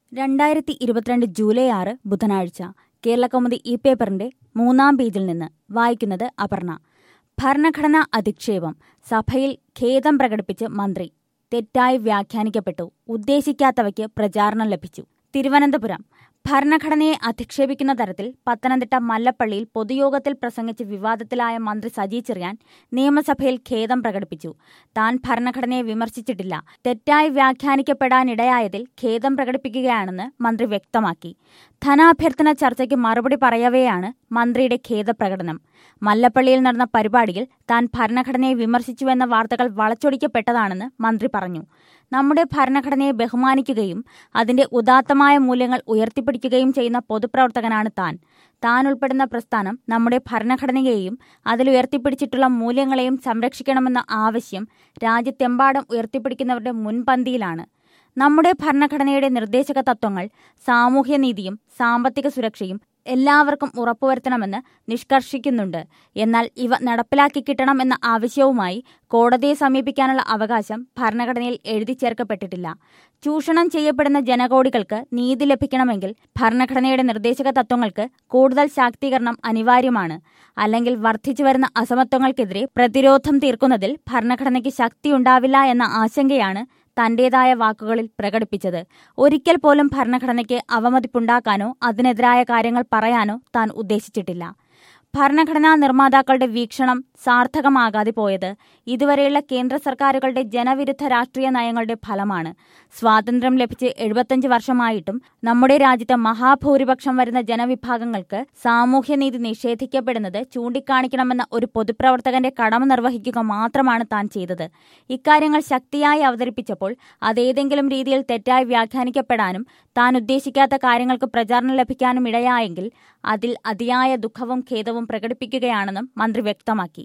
രണ്ടായിരത്തി ഇരുപത്തിരണ്ട് ജൂലൈ ആറ് ബുധനാഴ്ച കേരളകൗമുദി ഈ പേപ്പറിന്റെ മൂന്നാം പേജിൽ നിന്ന് വായിക്കുന്നത് അപർണ ഭരണഘടനാ അധിക്ഷേപം സഭയിൽ ഖേദം പ്രകടിപ്പിച്ച് മന്ത്രി തെറ്റായി വ്യാഖ്യാനിക്കപ്പെട്ടു ഉദ്ദേശിക്കാത്തവയ്ക്ക് പ്രചാരണം ലഭിച്ചു തിരുവനന്തപുരം ഭരണഘടനയെ അധിക്ഷേപിക്കുന്ന തരത്തിൽ പത്തനംതിട്ട മല്ലപ്പള്ളിയിൽ പൊതുയോഗത്തിൽ പ്രസംഗിച്ച് വിവാദത്തിലായ മന്ത്രി സജി ചെറിയാൻ നിയമസഭയിൽ ഖേദം പ്രകടിപ്പിച്ചു താൻ ഭരണഘടനയെ വിമർശിച്ചിട്ടില്ല തെറ്റായി വ്യാഖ്യാനിക്കപ്പെടാനിടയായതിൽ ഖേദം പ്രകടിപ്പിക്കുകയാണെന്ന് മന്ത്രി വ്യക്തമാക്കി ധനാഭ്യർത്ഥന ചർച്ചയ്ക്ക് മറുപടി പറയവെയാണ് മന്ത്രിയുടെ ഖേദപ്രകടനം മല്ലപ്പള്ളിയിൽ നടന്ന പരിപാടിയിൽ താൻ ഭരണഘടനയെ വിമർശിച്ചുവെന്ന വാർത്തകൾ വളച്ചൊടിക്കപ്പെട്ടതാണെന്ന് മന്ത്രി പറഞ്ഞു നമ്മുടെ ഭരണഘടനയെ ബഹുമാനിക്കുകയും അതിന്റെ ഉദാത്തമായ മൂല്യങ്ങൾ ഉയർത്തിപ്പിടിക്കുകയും ചെയ്യുന്ന പൊതുപ്രവർത്തകനാണ് താൻ താൻ ഉൾപ്പെടുന്ന പ്രസ്ഥാനം നമ്മുടെ ഭരണഘടനയെയും അതിലുയർത്തിപ്പിടിച്ചിട്ടുള്ള മൂല്യങ്ങളെയും സംരക്ഷിക്കണമെന്ന ആവശ്യം രാജ്യത്തെമ്പാടും ഉയർത്തിപ്പിടിക്കുന്നവരുടെ മുൻപന്തിയിലാണ് നമ്മുടെ ഭരണഘടനയുടെ നിർദ്ദേശക തത്വങ്ങൾ സാമൂഹ്യനീതിയും സാമ്പത്തിക സുരക്ഷയും എല്ലാവർക്കും ഉറപ്പുവരുത്തണമെന്ന് നിഷ്കർഷിക്കുന്നുണ്ട് എന്നാൽ ഇവ നടപ്പിലാക്കി കിട്ടണം എന്ന ആവശ്യവുമായി കോടതിയെ സമീപിക്കാനുള്ള അവകാശം ഭരണഘടനയിൽ എഴുതി ചേർക്കപ്പെട്ടിട്ടില്ല ചൂഷണം ചെയ്യപ്പെടുന്ന ജനകോടികൾക്ക് നീതി ലഭിക്കണമെങ്കിൽ ഭരണഘടനയുടെ നിർദ്ദേശക തത്വങ്ങൾക്ക് കൂടുതൽ ശാക്തീകരണം അനിവാര്യമാണ് അല്ലെങ്കിൽ വർദ്ധിച്ചു വരുന്ന അസമത്വങ്ങൾക്കെതിരെ പ്രതിരോധം തീർക്കുന്നതിൽ ഭരണഘടനയ്ക്ക് ശക്തിയുണ്ടാവില്ല എന്ന ആശങ്കയാണ് തന്റേതായ വാക്കുകളിൽ പ്രകടിപ്പിച്ചത് ഒരിക്കൽ പോലും ഭരണഘടനയ്ക്ക് അവമതിപ്പുണ്ടാക്കാനോ അതിനെതിരായ കാര്യങ്ങൾ പറയാനോ താൻ ഉദ്ദേശിച്ചിട്ടില്ല ഭരണഘടനാ നിർമ്മാതാക്കളുടെ വീക്ഷണം സാർത്ഥകമാകാതെ പോയത് ഇതുവരെയുള്ള കേന്ദ്ര സർക്കാരുകളുടെ ജനവിരുദ്ധ രാഷ്ട്രീയ നയങ്ങളുടെ ഫലമാണ് സ്വാതന്ത്ര്യം ലഭിച്ച് എഴുപത്തഞ്ച് വർഷമായിട്ടും നമ്മുടെ രാജ്യത്ത് മഹാഭൂരിപക്ഷം വരുന്ന ജനവിഭാഗങ്ങൾക്ക് സാമൂഹ്യനീതി നിഷേധിക്കപ്പെടുന്നത് ചൂണ്ടിക്കാണിക്കണമെന്ന ഒരു പൊതുപ്രവർത്തകന്റെ കടമ നിർവഹിക്കുക മാത്രമാണ് താൻ ചെയ്തത് ഇക്കാര്യങ്ങൾ ശക്തിയായി അവതരിപ്പിച്ചപ്പോൾ അതേതെങ്കിലും രീതിയിൽ തെറ്റായി വ്യാഖ്യാനിക്കപ്പെടാനും താൻ ഉദ്ദേശിക്കാത്ത കാര്യങ്ങൾക്ക് പ്രചാരണം ലഭിക്കാനും ഇടയായെങ്കിൽ അതിൽ അതിയായ ദുഃഖവും ഖേദവും പ്രകടിപ്പിക്കുകയാണെന്നും മന്ത്രി വ്യക്തമാക്കി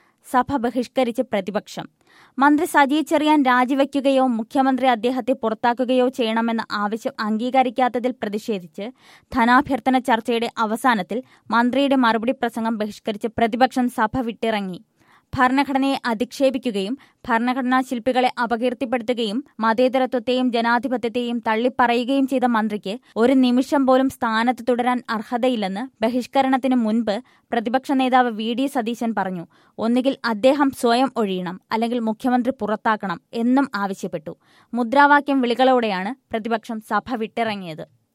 സഭ ബഹിഷ്കരിച്ച് പ്രതിപക്ഷം മന്ത്രി സജി ചെറിയാൻ രാജിവെക്കുകയോ മുഖ്യമന്ത്രി അദ്ദേഹത്തെ പുറത്താക്കുകയോ ചെയ്യണമെന്ന ആവശ്യം അംഗീകരിക്കാത്തതിൽ പ്രതിഷേധിച്ച് ധനാഭ്യർത്ഥന ചർച്ചയുടെ അവസാനത്തിൽ മന്ത്രിയുടെ മറുപടി പ്രസംഗം ബഹിഷ്കരിച്ച് പ്രതിപക്ഷം സഭ വിട്ടിറങ്ങി ഭരണഘടനയെ അധിക്ഷേപിക്കുകയും ഭരണഘടനാ ശില്പികളെ അപകീർത്തിപ്പെടുത്തുകയും മതേതരത്വത്തെയും ജനാധിപത്യത്തെയും തള്ളിപ്പറയുകയും ചെയ്ത മന്ത്രിക്ക് ഒരു നിമിഷം പോലും സ്ഥാനത്ത് തുടരാൻ അർഹതയില്ലെന്ന് ബഹിഷ്കരണത്തിന് മുൻപ് പ്രതിപക്ഷ നേതാവ് വി ഡി സതീശൻ പറഞ്ഞു ഒന്നുകിൽ അദ്ദേഹം സ്വയം ഒഴിയണം അല്ലെങ്കിൽ മുഖ്യമന്ത്രി പുറത്താക്കണം എന്നും ആവശ്യപ്പെട്ടു മുദ്രാവാക്യം വിളികളോടെയാണ് പ്രതിപക്ഷം സഭ വിട്ടിറങ്ങിയത്